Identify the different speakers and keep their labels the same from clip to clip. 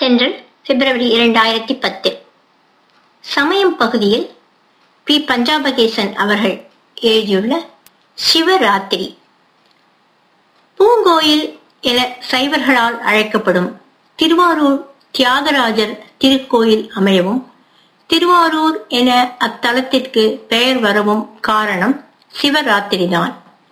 Speaker 1: தென்றல் பிப்ரவரி இரண்டாயிரத்தி பத்து சமயம் பகுதியில் பி பஞ்சாபகேசன் அவர்கள் எழுதியுள்ள சிவராத்திரி பூங்கோயில் என சைவர்களால் அழைக்கப்படும் திருவாரூர் தியாகராஜர் திருக்கோயில் அமையவும் திருவாரூர் என அத்தலத்திற்கு பெயர் வரவும் காரணம் சிவராத்திரிதான்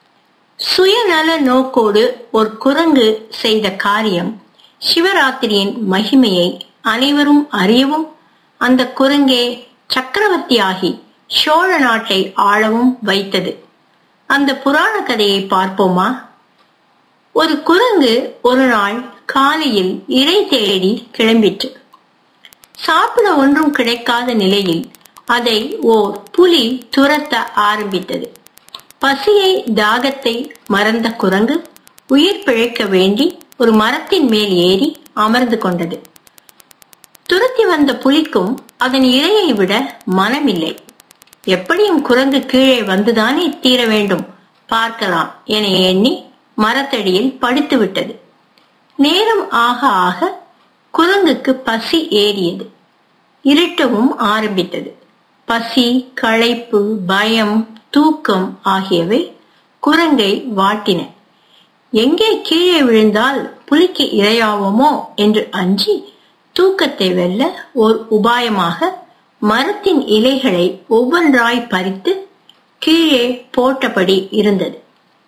Speaker 1: சுயநல நோக்கோடு ஒரு குரங்கு செய்த காரியம் சிவராத்திரியின் மகிமையை அனைவரும் அறியவும் அந்த குரங்கே சக்கரவர்த்தியாகி சோழ நாட்டை ஆளவும் வைத்தது அந்த புராண கதையை பார்ப்போமா ஒரு குரங்கு ஒரு நாள் காலையில் இறை தேடி கிளம்பிற்று சாப்பிட ஒன்றும் கிடைக்காத நிலையில் அதை ஓர் புலி துரத்த ஆரம்பித்தது பசியை தாகத்தை மறந்த குரங்கு உயிர் பிழைக்க வேண்டி ஒரு மரத்தின் மேல் ஏறி அமர்ந்து கொண்டது துரத்தி வந்த புலிக்கும் அதன் இரையை விட மனமில்லை எப்படியும் குரங்கு கீழே வந்துதானே தீர வேண்டும் பார்க்கலாம் என எண்ணி மரத்தடியில் படுத்து விட்டது நேரம் ஆக ஆக குரங்குக்கு பசி ஏறியது இருட்டவும் ஆரம்பித்தது பசி களைப்பு பயம் தூக்கம் ஆகியவை குரங்கை வாட்டின எங்கே கீழே விழுந்தால் புலிக்கு இரையாவோமோ என்று அஞ்சி தூக்கத்தை வெல்ல ஓர் உபாயமாக மரத்தின் இலைகளை ஒவ்வொன்றாய் பறித்து கீழே போட்டபடி இருந்தது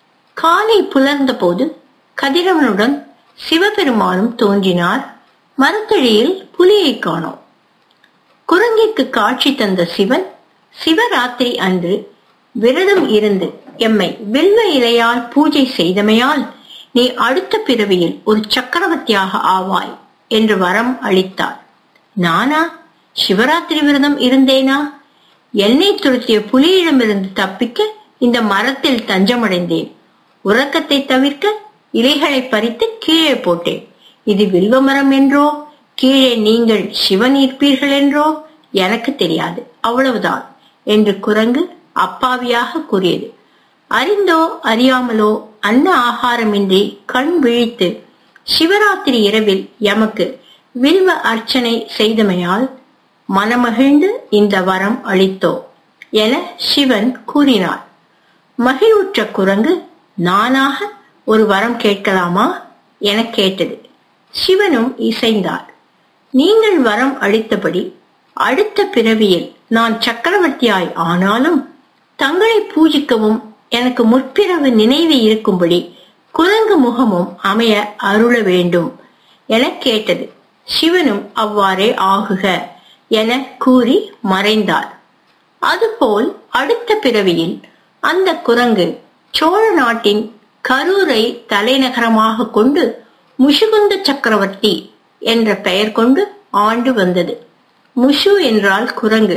Speaker 1: காலை புலர்ந்த போது கதிரவனுடன் சிவபெருமானும் தோன்றினார் மரத்தடியில் புலியை காணோம் குரங்கிற்கு காட்சி தந்த சிவன் சிவராத்திரி அன்று விரதம் இருந்து எம்மை வில்வ இலையால் பூஜை செய்தமையால் நீ அடுத்த பிறவியில் ஒரு சக்கரவர்த்தியாக ஆவாய் என்று வரம் அளித்தார் நானா சிவராத்திரி விரதம் இருந்தேனா என்னை துரத்திய புலியிடமிருந்து தப்பிக்க இந்த மரத்தில் தஞ்சமடைந்தேன் உறக்கத்தை தவிர்க்க இலைகளை பறித்து கீழே போட்டேன் இது வில்வ மரம் என்றோ கீழே நீங்கள் சிவன் இருப்பீர்கள் என்றோ எனக்கு தெரியாது அவ்வளவுதான் என்று குரங்கு அப்பாவியாக கூறியது அறிந்தோ அறியாமலோ அன்ன ஆகாரமின்றி கண் விழித்து சிவராத்திரி இரவில் எமக்கு வில்வ அர்ச்சனை செய்தமையால் மனமகிழ்ந்து இந்த வரம் அளித்தோ என சிவன் கூறினார் மகிழ்வுற்ற குரங்கு நானாக ஒரு வரம் கேட்கலாமா என கேட்டது சிவனும் இசைந்தார் நீங்கள் வரம் அளித்தபடி அடுத்த பிறவியில் நான் சக்கரவர்த்தியாய் ஆனாலும் தங்களை பூஜிக்கவும் எனக்கு முற்பிறவு நினைவு இருக்கும்படி குரங்கு முகமும் அமைய அருள வேண்டும் என கேட்டது சிவனும் அவ்வாறே ஆகுக என கூறி மறைந்தார் அதுபோல் அடுத்த பிறவியில் அந்த குரங்கு சோழ நாட்டின் கரூரை தலைநகரமாக கொண்டு முஷுகுந்த சக்கரவர்த்தி என்ற பெயர் கொண்டு ஆண்டு வந்தது முஷு என்றால் குரங்கு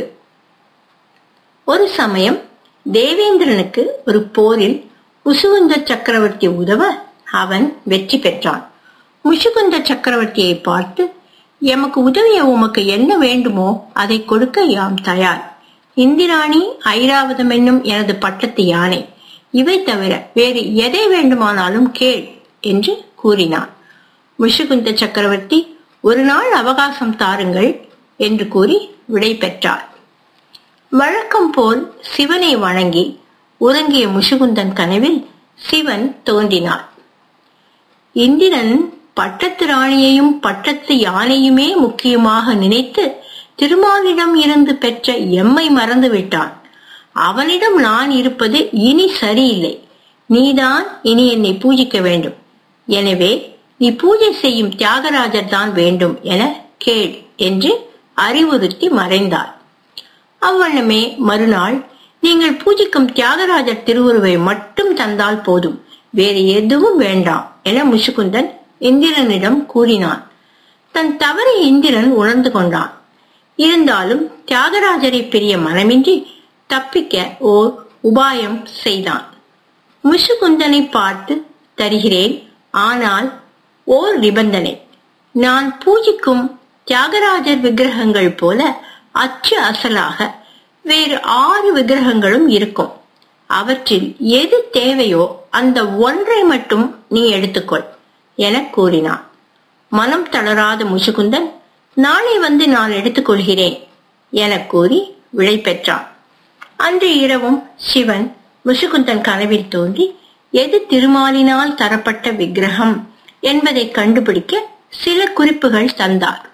Speaker 1: ஒரு சமயம் தேவேந்திரனுக்கு ஒரு போரில் முசுகுந்த சக்கரவர்த்தி உதவ அவன் வெற்றி பெற்றான் முஷுகுந்த சக்கரவர்த்தியை பார்த்து எமக்கு உதவிய உமக்கு என்ன வேண்டுமோ அதை கொடுக்க யாம் தயார் இந்திராணி ஐராவதம் என்னும் எனது பட்டத்து யானை இவை தவிர வேறு எதை வேண்டுமானாலும் கேள் என்று கூறினான் முஷுகுந்த சக்கரவர்த்தி ஒரு நாள் அவகாசம் தாருங்கள் என்று கூறி விடை பெற்றார் வழக்கம் போல் சிவனை வணங்கி உறங்கிய முஷுகுந்தன் கனவில் சிவன் தோன்றினார் இந்திரன் பட்டத்து ராணியையும் பட்டத்து யானையுமே முக்கியமாக நினைத்து திருமாலிடம் இருந்து பெற்ற எம்மை மறந்து விட்டான் அவனிடம் நான் இருப்பது இனி சரியில்லை நீதான் இனி என்னை பூஜிக்க வேண்டும் எனவே நீ பூஜை செய்யும் தியாகராஜர் தான் வேண்டும் என கேள் என்று அறிவுறுத்தி மறைந்தார் அவ்வண்ணமே மறுநாள் நீங்கள் பூஜிக்கும் தியாகராஜர் திருவுருவை மட்டும் தந்தால் போதும் வேறு எதுவும் வேண்டாம் என முஷுகுந்தன் இந்திரனிடம் கூறினான் தன் தவறை இந்திரன் உணர்ந்து கொண்டான் இருந்தாலும் தியாகராஜரை பிரிய மனமின்றி தப்பிக்க ஓர் உபாயம் செய்தான் முஷுகுந்தனை பார்த்து தருகிறேன் ஆனால் ஓர் நிபந்தனை நான் பூஜிக்கும் தியாகராஜர் விக்கிரகங்கள் போல அச்சு அசலாக வேறு ஆறு விக்கிரகங்களும் இருக்கும் அவற்றில் எது தேவையோ அந்த ஒன்றை மட்டும் நீ எடுத்துக்கொள் என கூறினான் மனம் தளராத முசுகுந்தன் நாளை வந்து நான் எடுத்துக்கொள்கிறேன் என கூறி விடை பெற்றான் அன்று இரவும் சிவன் முசுகுந்தன் கனவில் தோன்றி எது திருமாலினால் தரப்பட்ட விக்கிரகம் என்பதை கண்டுபிடிக்க சில குறிப்புகள் தந்தார்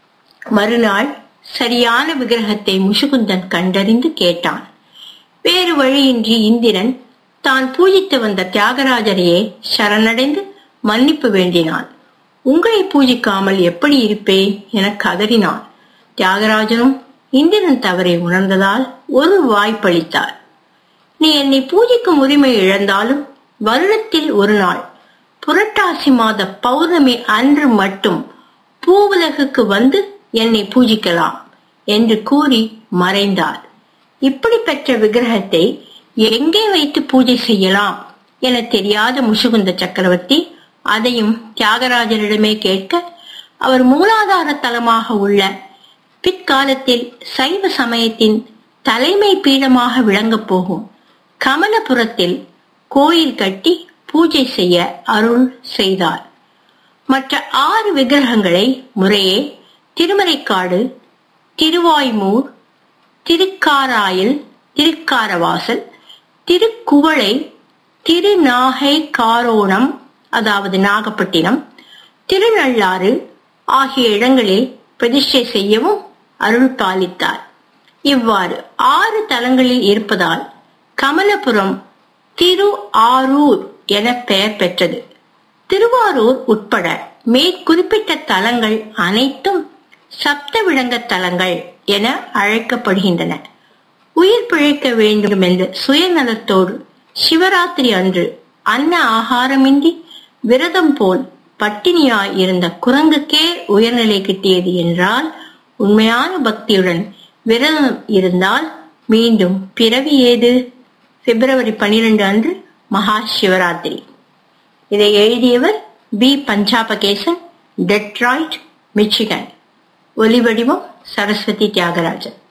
Speaker 1: மறுநாள் சரியான விக்கிரகத்தை முசுகுந்தன் கண்டறிந்து கேட்டான் வேறு வழியின்றி இந்திரன் தான் பூஜித்து வந்த தியாகராஜரையே சரணடைந்து மன்னிப்பு வேண்டினான் உங்களை பூஜிக்காமல் எப்படி இருப்பேன் என கதறினான் தியாகராஜனும் இந்திரன் தவறை உணர்ந்ததால் ஒரு வாய்ப்பளித்தார் நீ என்னை பூஜிக்கும் உரிமை இழந்தாலும் வருடத்தில் ஒரு நாள் புரட்டாசி மாத பௌர்ணமி அன்று மட்டும் பூவுலகுக்கு வந்து என்னை பூஜிக்கலாம் என்று கூறி மறைந்தார் இப்படி பெற்ற விக்கிரகத்தை எங்கே வைத்து பூஜை செய்யலாம் என தெரியாத முசுகுந்த சக்கரவர்த்தி அதையும் தியாகராஜரிடமே கேட்க அவர் மூலாதார தலமாக உள்ள பிற்காலத்தில் சைவ சமயத்தின் தலைமை பீடமாக விளங்கப் போகும் கமலபுரத்தில் கோயில் கட்டி பூஜை செய்ய அருள் செய்தார் மற்ற ஆறு விக்கிரகங்களை முறையே திருமறைக்காடு திருவாய்மூர் திருக்காராயில் திருக்காரவாசல் திருக்குவளை திருநாகை காரோணம் அதாவது நாகப்பட்டினம் திருநள்ளாறு ஆகிய இடங்களில் பிரதிஷ்டை செய்யவும் அருள் பாலித்தார் இவ்வாறு ஆறு தலங்களில் இருப்பதால் கமலபுரம் திரு ஆரூர் என பெயர் பெற்றது திருவாரூர் உட்பட மேற்குறிப்பிட்ட தலங்கள் அனைத்தும் சப்த விளங்க தலங்கள் என அழைக்கப்படுகின்றன உயிர் பிழைக்க வேண்டும் என்று சுயநலத்தோடு சிவராத்திரி அன்று அன்ன ஆகாரமின்றி விரதம் போல் பட்டினியாய் இருந்த குரங்குக்கே உயர்நிலை கிட்டியது என்றால் உண்மையான பக்தியுடன் விரதம் இருந்தால் மீண்டும் பிறவி ஏது பிப்ரவரி பனிரெண்டு அன்று மகா சிவராத்திரி இதை எழுதியவர் பி பஞ்சாபகேசன் டெட்ராய்ட் மிச்சிகன் ஒலிவடிவம் சரஸ்வதி தியாகராஜன்